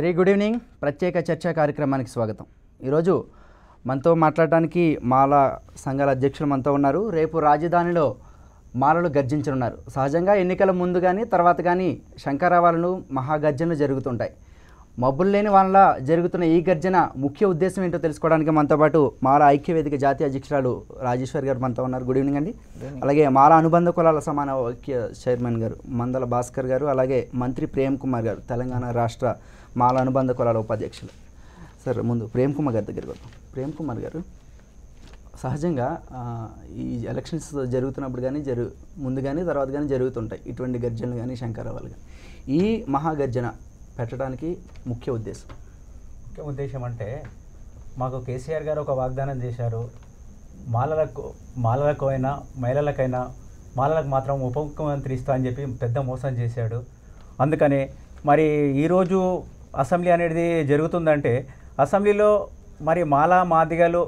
Very good evening ప్రత్యేక చర్చా కార్యక్రమానికి స్వాగతం ఈరోజు మనతో మాట్లాడటానికి మాల సంఘాల అధ్యక్షులు మనతో ఉన్నారు రేపు రాజధానిలో మాలలు గర్జించనున్నారు సహజంగా ఎన్నికల ముందు కానీ తర్వాత కానీ శంకరావాలను మహాగర్జనలు జరుగుతుంటాయి మబ్బులు లేని వాళ్ళ జరుగుతున్న ఈ గర్జన ముఖ్య ఉద్దేశం ఏంటో తెలుసుకోవడానికి మనతో పాటు మాల ఐక్యవేదిక జాతీయ అధ్యక్షురాలు రాజేశ్వర్ గారు మనతో ఉన్నారు గుడ్ ఈవినింగ్ అండి అలాగే మాల అనుబంధ కులాల సమాన ఐక్య చైర్మన్ గారు మందల భాస్కర్ గారు అలాగే మంత్రి ప్రేమ్ కుమార్ గారు తెలంగాణ రాష్ట్ర మాల అనుబంధ కులాల ఉపాధ్యక్షులు సార్ ముందు ప్రేమ్ కుమార్ గారి దగ్గరికి వద్దాం ప్రేమ్ కుమార్ గారు సహజంగా ఆ, ఈ ఎలక్షన్స్ జరుగుతున్నప్పుడు కానీ జరుగు ముందు కానీ తర్వాత కానీ జరుగుతుంటాయి ఇటువంటి గర్జనలు కానీ శంకరావాలు కానీ ఈ మహాగర్జన పెట్టడానికి ముఖ్య ఉద్దేశం ముఖ్య ఉద్దేశం అంటే మాకు కేసీఆర్ గారు ఒక వాగ్దానం చేశారు మాలలకు మాలలకు అయినా మహిళలకైనా మాలలకు మాత్రం ఉప ముఖ్యమంత్రి ఇస్తా అని చెప్పి పెద్ద మోసం చేశాడు అందుకని మరి ఈరోజు అసెంబ్లీ అనేది జరుగుతుందంటే అసెంబ్లీలో మరి మాలా మాదిగలు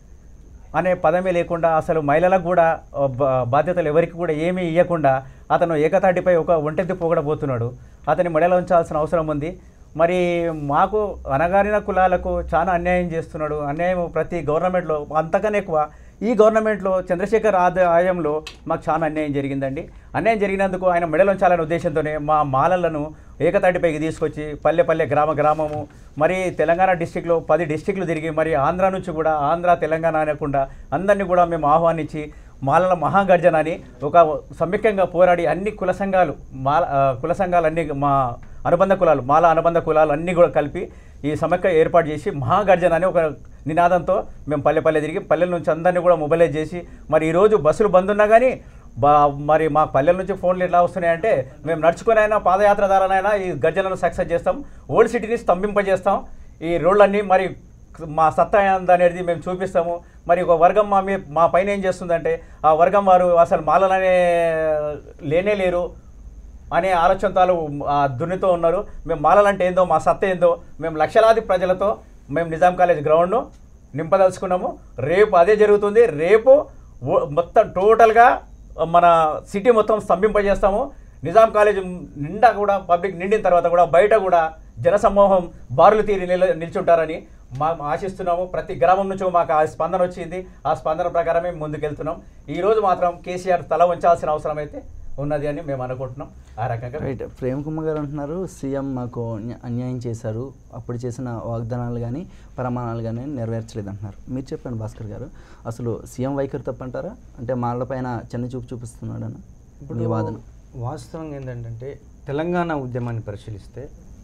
అనే పదమే లేకుండా అసలు మహిళలకు కూడా ఆ, బా- బాధ్యతలు ఎవరికి కూడా ఏమీ ఇవ్వకుండా అతను ఏకతాటిపై ఒక ఒంటెత్తి పోగడబోతున్నాడు అతని మెడలో ఉంచాల్సిన అవసరం ఉంది మరి మాకు అనగారిన కులాలకు చాలా అన్యాయం చేస్తున్నాడు అన్యాయం ప్రతి గవర్నమెంట్లో అంతకన్నా ఎక్కువ ఈ గవర్నమెంట్లో చంద్రశేఖర్ ఆదాయంలో మాకు చాలా అన్యాయం జరిగిందండి అన్యాయం జరిగినందుకు ఆయన మెడలు ఉంచాలనే ఉద్దేశంతోనే మా మాలలను ఏకతాటిపైకి తీసుకొచ్చి పల్లె పల్లె గ్రామ గ్రామము మరి తెలంగాణ డిస్టిక్లో పది డిస్టిక్లు తిరిగి మరి ఆంధ్ర నుంచి కూడా ఆంధ్ర తెలంగాణ అనకుండా అందరినీ కూడా మేము ఆహ్వానించి మాలల మహాగర్జన అని ఒక సమైక్యంగా పోరాడి అన్ని కుల సంఘాలు మాల ఆ, కుల సంఘాలు అన్ని మా అనుబంధ కులాలు మాల అనుబంధ కులాలు అన్నీ కూడా కలిపి ఈ సమైక్య ఏర్పాటు చేసి మహాగర్జన అని ఒక నినాదంతో మేము పల్లె పల్లె తిరిగి పల్లెల నుంచి అందరినీ కూడా మొబైలైజ్ చేసి మరి ఈరోజు బస్సులు బంద్ ఉన్నా కానీ బా మరి మా పల్లెల నుంచి ఫోన్లు ఎట్లా వస్తున్నాయంటే మేము నడుచుకుని అయినా పాదయాత్ర ద్వారానైనా ఈ గర్జనను సక్సెస్ చేస్తాం ఓల్డ్ సిటీని స్తంభింపజేస్తాం ఈ రోడ్లన్నీ మరి మా సత్తా ఏంది అనేది మేము చూపిస్తాము మరి ఒక వర్గం మా మీ మా పైన ఏం చేస్తుందంటే ఆ వర్గం వారు అసలు మాలలనే లేనే లేరు అనే ఆలోచనతో వాళ్ళు ఆ దున్నితో ఉన్నారు మేము మాలలంటే ఏందో మా సత్తా ఏందో మేము లక్షలాది ప్రజలతో మేము నిజాం కాలేజ్ గ్రౌండ్ను నింపదలుచుకున్నాము రేపు అదే జరుగుతుంది రేపు ఓ- మొత్తం టోటల్గా మన సిటీ మొత్తం స్తంభింపజేస్తాము నిజాం కాలేజ్ నిండా కూడా పబ్లిక్ నిండిన తర్వాత కూడా బయట కూడా జనసమూహం బారులు తీరి నిల నిల్చుంటారని మా ఆశిస్తున్నాము ప్రతి గ్రామం నుంచి మాకు ఆ స్పందన వచ్చింది ఆ స్పందన ప్రకారమే ముందుకెళ్తున్నాం ఈ రోజు మాత్రం కేసీఆర్ తల ఉంచాల్సిన అవసరం అయితే ఉన్నది అని మేము అనుకుంటున్నాం ఆ రకంగా రైట్ ప్రేమ్ కుమార్ గారు అంటున్నారు సీఎం మాకు అన్య- అన్యాయం చేశారు అప్పుడు చేసిన వాగ్దానాలు కానీ ప్రమాణాలు కానీ నెరవేర్చలేదు అంటున్నారు మీరు చెప్పండి భాస్కర్ గారు అసలు సీఎం వైఖరి తప్పంటారా అంటే మాళ్ళ పైన చిన్న చూపు చూపిస్తున్నాడన్న మీ వాదన వాస్తవంగా ఏంటంటే తెలంగాణ ఉద్యమాన్ని పరిశీలిస్తే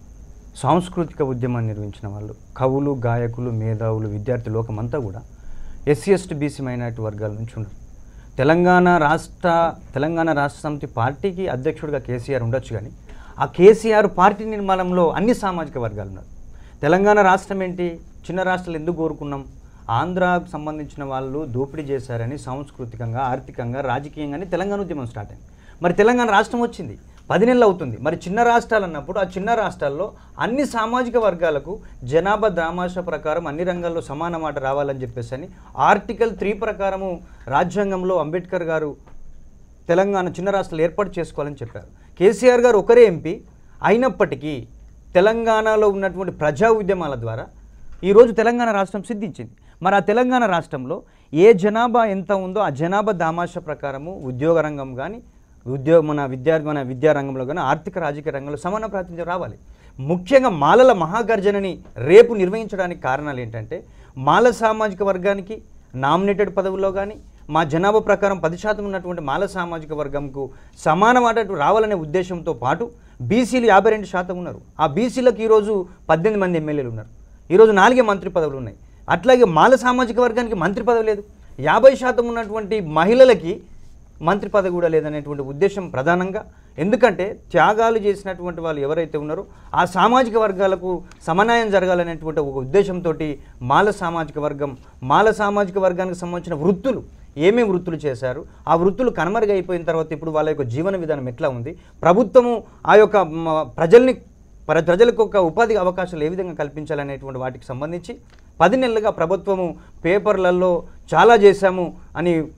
సాంస్కృతిక ఉద్యమాన్ని నిర్వహించిన వాళ్ళు కవులు గాయకులు మేధావులు విద్యార్థి లోకమంతా కూడా ఎస్సీ ఎస్టీ బీసీ మైనారిటీ వర్గాల నుంచి ఉన్నారు తెలంగాణ రాష్ట్ర తెలంగాణ రాష్ట్ర సమితి పార్టీకి అధ్యక్షుడిగా కేసీఆర్ ఉండొచ్చు కానీ ఆ కేసీఆర్ పార్టీ నిర్మాణంలో అన్ని సామాజిక వర్గాలు ఉన్నారు తెలంగాణ రాష్ట్రం ఏంటి చిన్న రాష్ట్రాలు ఎందుకు కోరుకున్నాం ఆంధ్రాకు సంబంధించిన వాళ్ళు దోపిడీ చేశారని సాంస్కృతికంగా ఆర్థికంగా రాజకీయంగానే తెలంగాణ ఉద్యమం స్టార్ట్ అయింది మరి తెలంగాణ రాష్ట్రం వచ్చింది పది నెలలు అవుతుంది మరి చిన్న రాష్ట్రాలు అన్నప్పుడు ఆ చిన్న రాష్ట్రాల్లో అన్ని సామాజిక వర్గాలకు జనాభా దామాష ప్రకారం అన్ని రంగాల్లో సమాన మాట రావాలని చెప్పేసి అని ఆర్టికల్ త్రీ ప్రకారము రాజ్యాంగంలో అంబేద్కర్ గారు తెలంగాణ చిన్న రాష్ట్రాలు ఏర్పాటు చేసుకోవాలని చెప్పారు కేసీఆర్ గారు ఒకరే ఎంపీ అయినప్పటికీ తెలంగాణలో ఉన్నటువంటి ప్రజా ఉద్యమాల ద్వారా ఈరోజు తెలంగాణ రాష్ట్రం సిద్ధించింది మరి ఆ తెలంగాణ రాష్ట్రంలో ఏ జనాభా ఎంత ఉందో ఆ జనాభా దామాష ప్రకారము ఉద్యోగ రంగం కానీ ఉద్యోగ మన విద్యా మన విద్యా రంగంలో కానీ ఆర్థిక రాజకీయ రంగంలో సమాన ప్రాతినిధ్యం రావాలి ముఖ్యంగా మాలల మహాగర్జనని రేపు నిర్వహించడానికి కారణాలు ఏంటంటే మాల సామాజిక వర్గానికి నామినేటెడ్ పదవుల్లో కానీ మా జనాభా ప్రకారం పది శాతం ఉన్నటువంటి మాల సామాజిక వర్గంకు సమాన వాటటు రావాలనే ఉద్దేశంతో పాటు బీసీలు యాభై రెండు శాతం ఉన్నారు ఆ బీసీలకు ఈరోజు పద్దెనిమిది మంది ఎమ్మెల్యేలు ఉన్నారు ఈరోజు నాలుగే మంత్రి పదవులు ఉన్నాయి అట్లాగే మాల సామాజిక వర్గానికి మంత్రి పదవి లేదు యాభై శాతం ఉన్నటువంటి మహిళలకి మంత్రి పదవి కూడా లేదనేటువంటి ఉద్దేశం ప్రధానంగా ఎందుకంటే త్యాగాలు చేసినటువంటి వాళ్ళు ఎవరైతే ఉన్నారో ఆ సామాజిక వర్గాలకు సమన్వయం జరగాలనేటువంటి ఒక ఉద్దేశంతో మాల సామాజిక వర్గం మాల సామాజిక వర్గానికి సంబంధించిన వృత్తులు ఏమేమి వృత్తులు చేశారు ఆ వృత్తులు కనుమరుగైపోయిన తర్వాత ఇప్పుడు వాళ్ళ యొక్క జీవన విధానం ఎట్లా ఉంది ప్రభుత్వము ఆ యొక్క మ, ప్రజల్ని ప్ర- ప్రజలకు ఒక ఉపాధి అవకాశాలు ఏ విధంగా కల్పించాలనేటువంటి వాటికి సంబంధించి పది నెలలుగా ప్రభుత్వము పేపర్లలో చాలా చేశాము అని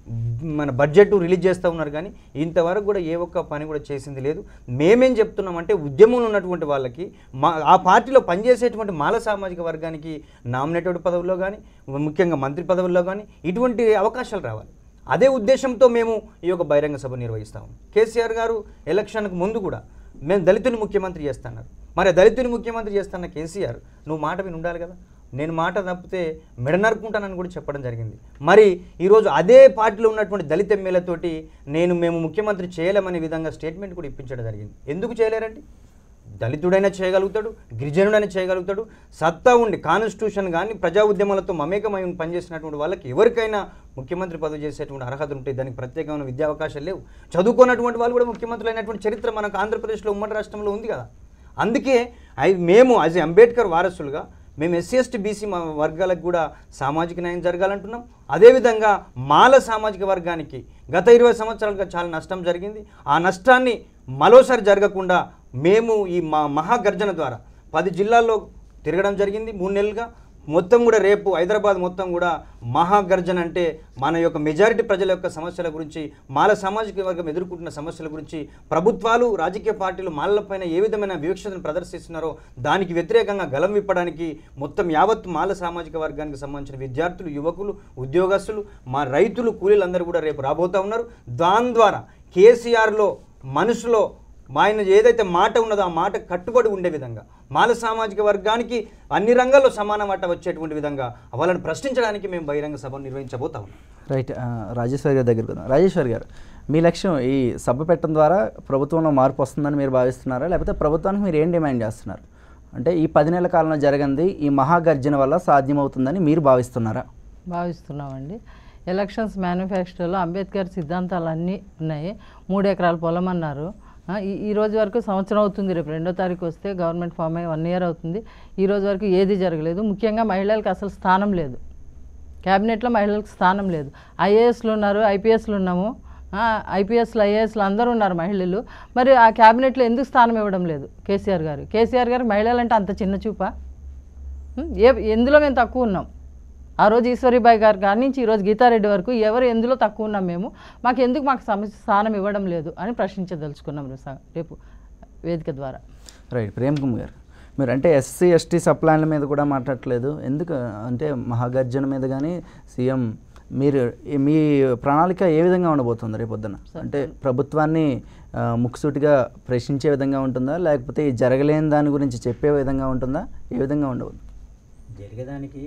మన బడ్జెట్ రిలీజ్ చేస్తూ ఉన్నారు కానీ ఇంతవరకు కూడా ఏ ఒక్క పని కూడా చేసింది లేదు మేమేం చెప్తున్నామంటే ఉద్యమంలో ఉన్నటువంటి వాళ్ళకి మా ఆ పార్టీలో పనిచేసేటువంటి మాల సామాజిక వర్గానికి నామినేటెడ్ పదవుల్లో కానీ ముఖ్యంగా మంత్రి పదవుల్లో కానీ ఇటువంటి అవకాశాలు రావాలి అదే ఉద్దేశంతో మేము ఈ యొక్క బహిరంగ సభ నిర్వహిస్తాము కేసీఆర్ గారు ఎలక్షన్కు ముందు కూడా మేము దళితుని ముఖ్యమంత్రి చేస్తున్నారు మరి ఆ దళితుని ముఖ్యమంత్రి చేస్తున్న కేసీఆర్ నువ్వు మాట విని ఉండాలి కదా నేను మాట తప్పితే మెడ నరుకుంటానని కూడా చెప్పడం జరిగింది మరి ఈరోజు అదే పార్టీలో ఉన్నటువంటి దళిత ఎమ్మెల్యేతోటి నేను మేము ముఖ్యమంత్రి చేయలేమనే విధంగా స్టేట్మెంట్ కూడా ఇప్పించడం జరిగింది ఎందుకు చేయలేరండి దళితుడైనా చేయగలుగుతాడు గిరిజనుడైనా చేయగలుగుతాడు సత్తా ఉండి కాన్స్టిట్యూషన్ కానీ ప్రజా ఉద్యమాలతో మమేకమై ఉండి పనిచేసినటువంటి వాళ్ళకి ఎవరికైనా ముఖ్యమంత్రి పదవి చేసేటువంటి అర్హత ఉంటే దానికి ప్రత్యేకమైన విద్యా అవకాశాలు లేవు చదువుకున్నటువంటి వాళ్ళు కూడా ముఖ్యమంత్రులు అయినటువంటి చరిత్ర మనకు ఆంధ్రప్రదేశ్లో ఉమ్మడి రాష్ట్రంలో ఉంది కదా అందుకే అయి మేము యాజ్ అంబేద్కర్ వారసులుగా మేము ఎస్సీ ఎస్టీ బీసీ మా వర్గాలకు కూడా సామాజిక న్యాయం జరగాలంటున్నాం అదేవిధంగా మాల సామాజిక వర్గానికి గత ఇరవై సంవత్సరాలుగా చాలా నష్టం జరిగింది ఆ నష్టాన్ని మరోసారి జరగకుండా మేము ఈ మా మహాగర్జన ద్వారా పది జిల్లాల్లో తిరగడం జరిగింది మూడు నెలలుగా మొత్తం కూడా రేపు హైదరాబాద్ మొత్తం కూడా మహాగర్జన అంటే మన యొక్క మెజారిటీ ప్రజల యొక్క సమస్యల గురించి మాల సామాజిక వర్గం ఎదుర్కొంటున్న సమస్యల గురించి ప్రభుత్వాలు రాజకీయ పార్టీలు మాలలపైన ఏ విధమైన వివక్షతను ప్రదర్శిస్తున్నారో దానికి వ్యతిరేకంగా గలం విప్పడానికి మొత్తం యావత్ మాల సామాజిక వర్గానికి సంబంధించిన విద్యార్థులు యువకులు ఉద్యోగస్తులు మా రైతులు కూలీలందరూ కూడా రేపు రాబోతూ ఉన్నారు దాని ద్వారా కేసీఆర్లో మనసులో మా ఆయన ఏదైతే మాట ఉన్నదో ఆ మాట కట్టుబడి ఉండే విధంగా మాల సామాజిక వర్గానికి అన్ని రంగాల్లో సమాన మాట వచ్చేటువంటి విధంగా వాళ్ళని ప్రశ్నించడానికి మేము బహిరంగ సభను నిర్వహించబోతా ఉన్నాం రైట్ ఆ, రాజేశ్వరి గారి దగ్గరికి వద్దాం రాజేశ్వరి గారు మీ లక్ష్యం ఈ సభ పెట్టడం ద్వారా ప్రభుత్వంలో మార్పు వస్తుందని మీరు భావిస్తున్నారా లేకపోతే ప్రభుత్వానికి మీరు ఏం డిమాండ్ చేస్తున్నారు అంటే ఈ పది నెలల కాలంలో జరగంది ఈ మహాగర్జన వల్ల సాధ్యమవుతుందని మీరు భావిస్తున్నారా భావిస్తున్నామండి ఎలక్షన్స్ మేనిఫెస్టోలో అంబేద్కర్ సిద్ధాంతాలు అన్నీ ఉన్నాయి మూడు ఎకరాల పొలం అన్నారు ఆ, ఈ ఈ రోజు వరకు సంవత్సరం అవుతుంది రేపు రెండో తారీఖు వస్తే గవర్నమెంట్ ఫామ్ అయ్యి వన్ ఇయర్ అవుతుంది ఈ రోజు వరకు ఏది జరగలేదు ముఖ్యంగా మహిళలకు అసలు స్థానం లేదు క్యాబినెట్లో మహిళలకు స్థానం లేదు ఐఏఎస్లు ఉన్నారు ఐపీఎస్లు ఉన్నాము ఐపీఎస్లు ఐఏఎస్లు అందరూ ఉన్నారు మహిళలు మరి ఆ క్యాబినెట్లో ఎందుకు స్థానం ఇవ్వడం లేదు కేసీఆర్ గారు కేసీఆర్ గారు మహిళలంటే అంత చిన్న చూపా ఉం? ఏ ఎందులో మేము తక్కువ ఉన్నాం ఆ రోజు ఈశ్వరీబాయి గారు కాడి నుంచి ఈరోజు గీతారెడ్డి వరకు ఎవరు ఎందులో తక్కువ ఉన్నాం మేము మాకు ఎందుకు మాకు సమస్య స్థానం ఇవ్వడం లేదు అని ప్రశ్నించదలుచుకున్నాం రేపు స- రేపు వేదిక ద్వారా రైట్ ప్రేమ్ కుమార్ గారు మీరు అంటే ఎస్సీ ఎస్టీ సప్లాన్ల మీద కూడా మాట్లాడట్లేదు ఎందుకు అంటే మహాగర్జన మీద కానీ సీఎం మీరు ఈ- మీ ప్రణాళిక ఏ విధంగా ఉండబోతుంది రేపొద్దున అంటే ప్రభుత్వాన్ని ఆ, ముక్కుసూటిగా ప్రశ్నించే విధంగా ఉంటుందా లేకపోతే ఈ జరగలేని దాని గురించి చెప్పే విధంగా ఉంటుందా ఏ విధంగా ఉండబోతుంది జరిగేదానికి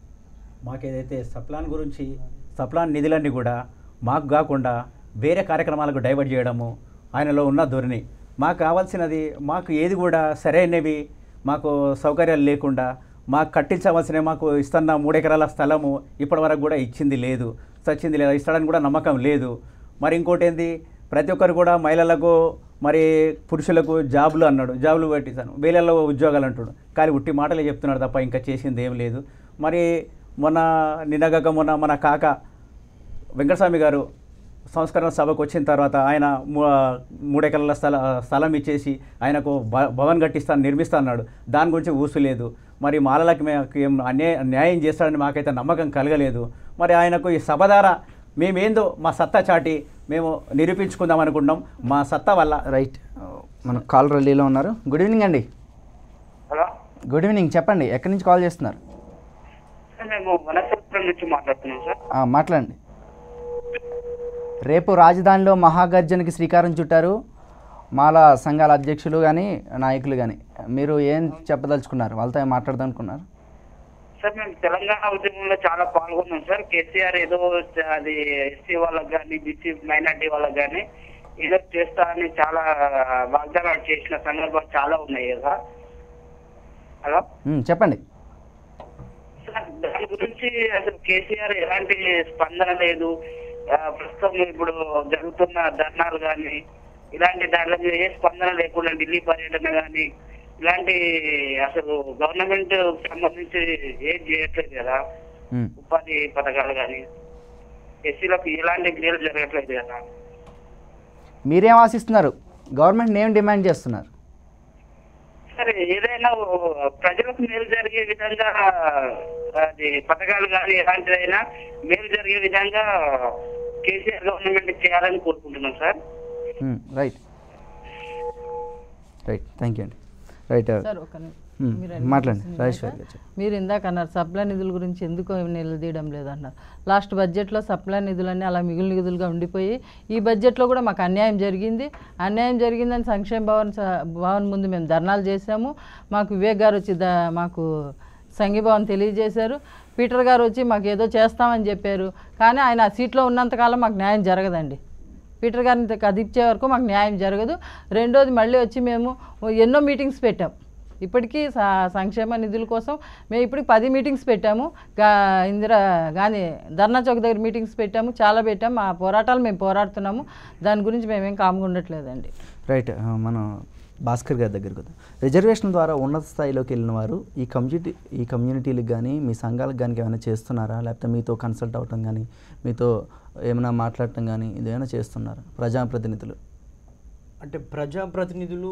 మాకేదైతే సప్లాన్ గురించి సప్లాన్ నిధులన్నీ కూడా మాకు కాకుండా వేరే కార్యక్రమాలకు డైవర్ట్ చేయడము ఆయనలో ఉన్న ధోరణి మాకు కావాల్సినది మాకు ఏది కూడా సరైనవి మాకు సౌకర్యాలు లేకుండా మాకు కట్టించవలసినవి మాకు ఇస్తున్న మూడు ఎకరాల స్థలము ఇప్పటివరకు కూడా ఇచ్చింది లేదు సచ్చింది లేదా ఇస్తాడని కూడా నమ్మకం లేదు మరి ఇంకోటి ఏంది ప్రతి ఒక్కరు కూడా మహిళలకు మరి పురుషులకు జాబులు అన్నాడు జాబులు పెట్టిస్తాను వేలల్లో ఉద్యోగాలు అంటాడు కానీ ఉట్టి మాటలే చెప్తున్నాడు తప్ప ఇంకా చేసింది ఏం లేదు మరి మొన్న నిన్నగాక మొన్న మన కాక వెంకటస్వామి గారు సంస్కరణ సభకు వచ్చిన తర్వాత ఆయన మూ- మూడెకరాల స్థల స్థలం ఇచ్చేసి ఆయనకు భ- భవన్ కట్టిస్తాను నిర్మిస్తా అన్నాడు దాని గురించి ఊసు లేదు మరి మాలలకి మేము ఏం అన్యాయ న్యాయం చేస్తాడని మాకైతే నమ్మకం కలగలేదు మరి ఆయనకు ఈ సభ ద్వారా మేమేందో మా సత్తా చాటి మేము నిరూపించుకుందాం అనుకుంటున్నాం మా సత్తా వల్ల రైట్ మన కాల్ రల్లీలో ఉన్నారు గుడ్ ఈవినింగ్ అండి హలో గుడ్ ఈవినింగ్ చెప్పండి ఎక్కడి నుంచి కాల్ చేస్తున్నారు సార్ మేము వనసత్రం నుంచి మాట్లాడుతున్నాం సార్ ఆ, మాట్లాడండి రేపు రాజధానిలో మహాగర్జనకి శ్రీకారం చుట్టారు మాల సంఘాల అధ్యక్షులు కానీ నాయకులు కానీ మీరు ఏం చెప్పదలుచుకున్నారు వాళ్ళతో ఏం మాట్లాడదాం అనుకున్నారు సార్ మేము తెలంగాణ ఉద్యమంలో చాలా పాల్గొన్నాం సార్ కేసీఆర్ ఏదో చ- అది ఎస్సీ వాళ్ళకి కానీ బీసీ మైనార్టీ వాళ్ళకి కానీ ఏదో చేస్తా అని చాలా వాగ్దానాలు చేసిన సందర్భాలు చాలా ఉన్నాయి కదా హలో ఉమ్, చెప్పండి సార్ దాని గురించి అసలు కేసీఆర్ ఎలాంటి స్పందన లేదు ఆ, ప్రస్తుతం ఇప్పుడు జరుగుతున్న ధర్నాలు కానీ ఇలాంటి దాంట్లో మీద ఏ స్పందన లేకుండా ఢిల్లీ పర్యటన కానీ ఇలాంటి అసలు గవర్నమెంట్ సంబంధించి ఏం చేయట్లేదు కదా ఉమ్, ఉపాధి పథకాలు కానీ ఎస్సీలకు ఎలాంటి మేలు జరగట్లేదు కదా మీరేం ఆశిస్తున్నారు గవర్నమెంట్ ఏం డిమాండ్ చేస్తున్నారు సరే ఏదైనా ప్రజలకు మేలు జరిగే విధంగా అది పథకాలు కానీ ఎలాంటిదైనా మేలు జరిగే విధంగా కేసీఆర్ గవర్నమెంట్ చేయాలని కోరుకుంటున్నాం sir right right thank you అండి రైట్ సార్ ఒక నిమిషం. మ్మ్. మీరు అడిగిన మాట్లాడండి. question రాజేశ్వరి ఇందాక గారు చెప్పండి. మీరు ఇందాక అన్నారు సప్లై నిధుల గురించి ఎందుకు నిలదీయడం లేదన్నారు లాస్ట్ బడ్జెట్లో సప్లై నిధులన్నీ అలా మిగులు నిధులుగా ఉండిపోయి ఈ బడ్జెట్లో కూడా మాకు అన్యాయం జరిగింది అన్యాయం జరిగిందని సంక్షేమ భవన్ స- భవన్ ముందు మేము ధర్నాలు చేశాము మాకు వివేక్ గారు వచ్చి ద మాకు సంఘీభావం తెలియజేశారు పీటర్ గారు వచ్చి మాకు ఏదో చేస్తామని చెప్పారు కానీ ఆయన ఆ సీట్లో ఉన్నంతకాలం మాకు న్యాయం జరగదండి పీటర్ గారిని కదిచ్చే వరకు మాకు న్యాయం జరగదు రెండోది మళ్ళీ వచ్చి మేము ఎన్నో మీటింగ్స్ పెట్టాం ఇప్పటికీ స- సంక్షేమ నిధుల కోసం మేము ఇప్పటికి పది మీటింగ్స్ పెట్టాము గా ఇందిరా గాంధీ ధర్నా చౌక్ దగ్గర మీటింగ్స్ పెట్టాము చాలా పెట్టాము మా పోరాటాలు మేము పోరాడుతున్నాము దాని గురించి మేమేం కామ్గా ఉండట్లేదండి రైట్ ఆ, మనం భాస్కర్ గారి దగ్గరికి వద్దాం రిజర్వేషన్ ద్వారా ఉన్నత స్థాయిలోకి వెళ్ళిన వారు ఈ కమ్యూనిటీ ఈ కమ్యూనిటీలకు కానీ మీ సంఘాలకు కానీ ఏమైనా చేస్తున్నారా లేకపోతే మీతో కన్సల్ట్ అవ్వటం కానీ మీతో ఏమైనా మాట్లాడటం కానీ ఇదేమైనా చేస్తున్నారా ప్రజాప్రతినిధులు అంటే ప్రజాప్రతినిధులు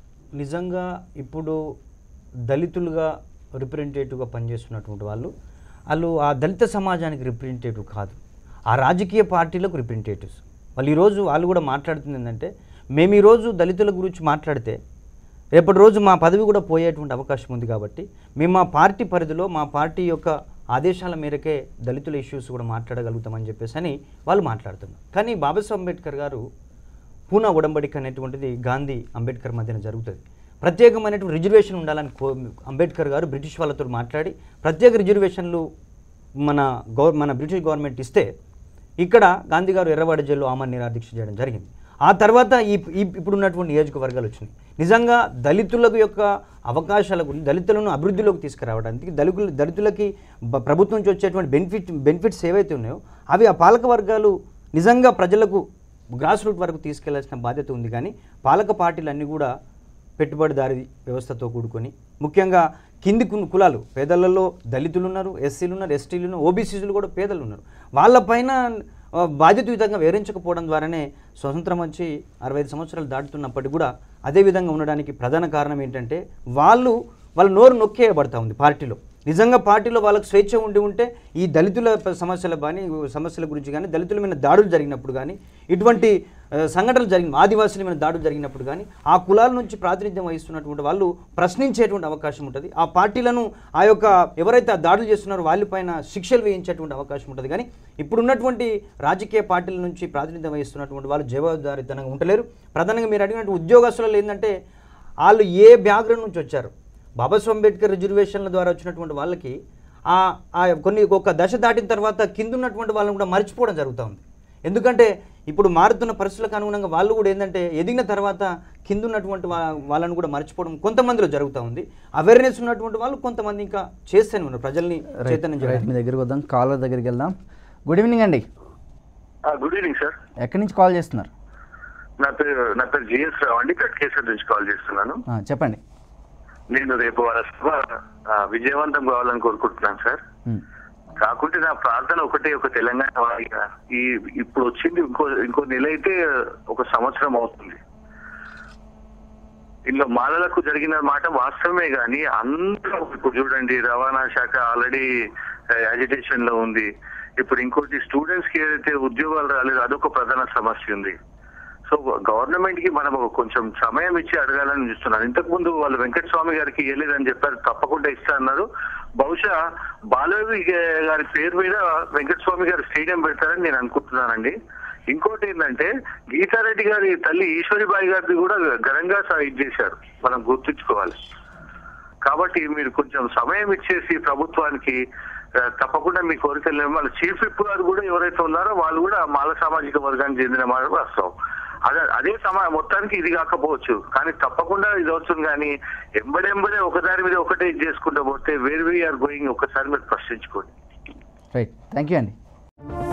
నిజంగా ఇప్పుడు దళితులుగా రిప్రజెంటేటివ్గా పనిచేస్తున్నటువంటి వాళ్ళు వాళ్ళు ఆ దళిత సమాజానికి రిప్రజెంటేటివ్ కాదు ఆ రాజకీయ పార్టీలకు రిప్రజెంటేటివ్స్ వాళ్ళు ఈరోజు వాళ్ళు కూడా మాట్లాడుతుంది ఏంటంటే మేము ఈరోజు దళితుల గురించి మాట్లాడితే రేపటి రోజు మా పదవి కూడా పోయేటువంటి అవకాశం ఉంది కాబట్టి మేము మా పార్టీ పరిధిలో మా పార్టీ యొక్క ఆదేశాల మేరకే దళితుల ఇష్యూస్ కూడా మాట్లాడగలుగుతామని చెప్పేసి అని వాళ్ళు మాట్లాడుతున్నారు కానీ బాబాసాహెబ్ అంబేద్కర్ గారు పూనా ఉడంబడిక అనేటువంటిది గాంధీ అంబేద్కర్ మధ్యన జరుగుతుంది ప్రత్యేకమైనటువంటి రిజర్వేషన్ ఉండాలని కో అంబేద్కర్ గారు బ్రిటిష్ వాళ్ళతో మాట్లాడి ప్రత్యేక రిజర్వేషన్లు మన గవర్ మన బ్రిటిష్ గవర్నమెంట్ ఇస్తే ఇక్కడ గాంధీ గారు ఎర్రవాడ జైల్లో ఆమరణ నిరాదీక్ష చేయడం జరిగింది ఆ తర్వాత ఈ ఈ ఇప్పుడు ఉన్నటువంటి నియోజకవర్గాలు వచ్చినాయి నిజంగా దళితులకు యొక్క అవకాశాల గురించి దళితులను అభివృద్ధిలోకి తీసుకురావడానికి దళితులు దళితులకి బ- ప్రభుత్వం నుంచి వచ్చేటువంటి బెనిఫిట్ బెనిఫిట్స్ ఏవైతే ఉన్నాయో అవి ఆ పాలక వర్గాలు నిజంగా ప్రజలకు గ్రాస్ రూట్ వరకు తీసుకెళ్లాల్సిన బాధ్యత ఉంది కానీ పాలక పార్టీలన్నీ కూడా పెట్టుబడిదారి వ్యవస్థతో కూడుకొని ముఖ్యంగా కింది కు- కులాలు పేదలలో దళితులు ఉన్నారు ఎస్సీలు ఉన్నారు ఎస్టీలు ఉన్నారు ఓబీసీలు కూడా పేదలు ఉన్నారు వాళ్ళపైన ఆ, బాధ్యతాయుతంగా వివరించకపోవడం ద్వారానే స్వతంత్రం వచ్చి అరవై ఐదు సంవత్సరాలు దాటుతున్నప్పటికీ కూడా అదే విధంగా ఉండడానికి ప్రధాన కారణం ఏంటంటే వాళ్ళు వాళ్ళ నోరు నొక్కేయబడతా ఉంది పార్టీలో నిజంగా పార్టీలో వాళ్ళకి స్వేచ్ఛ ఉండి ఉంటే ఈ దళితుల ప- సమస్యల కానీ సమస్యల గురించి కానీ దళితుల మీద దాడులు జరిగినప్పుడు కానీ ఇటువంటి ఆ, సంఘటనలు జరిగిన ఆదివాసుల మీద దాడులు జరిగినప్పుడు కానీ ఆ కులాల నుంచి ప్రాతినిధ్యం వహిస్తున్నటువంటి వాళ్ళు ప్రశ్నించేటువంటి అవకాశం ఉంటుంది ఆ పార్టీలను ఆ యొక్క ఎవరైతే ఆ దాడులు చేస్తున్నారో వాళ్ళపైన శిక్షలు వేయించేటువంటి అవకాశం ఉంటుంది కానీ ఇప్పుడున్నటువంటి రాజకీయ పార్టీల నుంచి ప్రాతినిధ్యం వహిస్తున్నటువంటి వాళ్ళు జవాబుదారీతనంగా ఉండలేరు ప్రధానంగా మీరు అడిగినట్టు ఉద్యోగస్తులలో ఏంటంటే వాళ్ళు ఏ బ్యాక్గ్రౌండ్ నుంచి వచ్చారు బాబాసాహెబ్ అంబేద్కర్ రిజర్వేషన్ల ద్వారా వచ్చినటువంటి వాళ్ళకి ఆ ఆ కొన్ని ఒక దశ దాటిన తర్వాత కింద ఉన్నటువంటి వాళ్ళని కూడా మర్చిపోవడం జరుగుతూ ఉంది ఎందుకంటే ఇప్పుడు మారుతున్న పరిస్థితులకు అనుగుణంగా వాళ్ళు కూడా ఏంటంటే ఎదిగిన తర్వాత కింద ఉన్నటువంటి వా- వాళ్ళని కూడా మర్చిపోవడం కొంతమందిలో జరుగుతూ ఉంది అవేర్నెస్ ఉన్నటువంటి వాళ్ళు కొంతమంది ఇంకా చేస్తూనే ఉన్నారు ప్రజల్ని చైతన్యం రైట్ చేయడానికి మీ దగ్గరికి వద్దాం కాలర్ దగ్గరికి వెళ్దాం గుడ్ ఈవినింగ్ అండి గుడ్ ఈవినింగ్ సార్ ఎక్కడి నుంచి కాల్ చేస్తున్నారు నా పేరు నా పేరు జిఎస్ రావు అండి కట్కేశ్వర్ నుంచి కాల్ చేస్తున్నాను ఆ, చెప్పండి నేను రేపు వాళ్ళ సభ ఆ, విజయవంతం కావాలని కోరుకుంటున్నాను సార్ ఉమ్, కాకుంటే నా ప్రార్థన ఒకటే ఒక తెలంగాణ వారిగా ఈ ఇప్పుడు వచ్చింది ఇంకో ఇంకో నెల అయితే ఒక సంవత్సరం అవుతుంది ఇందులో మాలలకు జరిగిన మాట వాస్తవమే గాని అందరూ ఇప్పుడు చూడండి రవాణా శాఖ ఆల్రెడీ యాజిటేషన్ లో ఉంది ఇప్పుడు ఇంకోటి స్టూడెంట్స్ కి ఏదైతే ఉద్యోగాలు రాలేదు అదొక ప్రధాన సమస్య ఉంది సో గవర్నమెంట్ కి మనం కొంచెం సమయం ఇచ్చి అడగాలని చూస్తున్నాను ఇంతకు ముందు వాళ్ళు వెంకట స్వామి గారికి ఇవ్వలేదని చెప్పారు తప్పకుండా ఇస్తా అన్నారు బహుశా బాలవి గారి పేరు మీద వెంకట స్వామి గారి స్టేడియం పెడతారని నేను అనుకుంటున్నానండి ఇంకోటి ఏంటంటే గీతారెడ్డి గారి తల్లి ఈశ్వరిబాయి గారిది కూడా ఘనంగా ఇది చేశారు మనం గుర్తుంచుకోవాలి కాబట్టి మీరు కొంచెం సమయం ఇచ్చేసి ప్రభుత్వానికి ఆ, తప్పకుండా మీ కోరికలు వాళ్ళ చీఫ్ విప్ గారు కూడా ఎవరైతే ఉన్నారో వాళ్ళు కూడా మాల సామాజిక వర్గానికి చెందిన మాట వాస్తవం అదే అదే సమా మొత్తానికి ఇది కాకపోవచ్చు కానీ తప్పకుండా ఇది అవుతుంది కానీ ఎంబడెంబడే ఒకదాని మీద ఒకటే ఇది చేసుకుంటూ పోతే వేర్ వీఆర్ గోయింగ్ ఒకసారి మీరు ప్రశ్నించుకోండి రైట్ థ్యాంక్ యూ అండి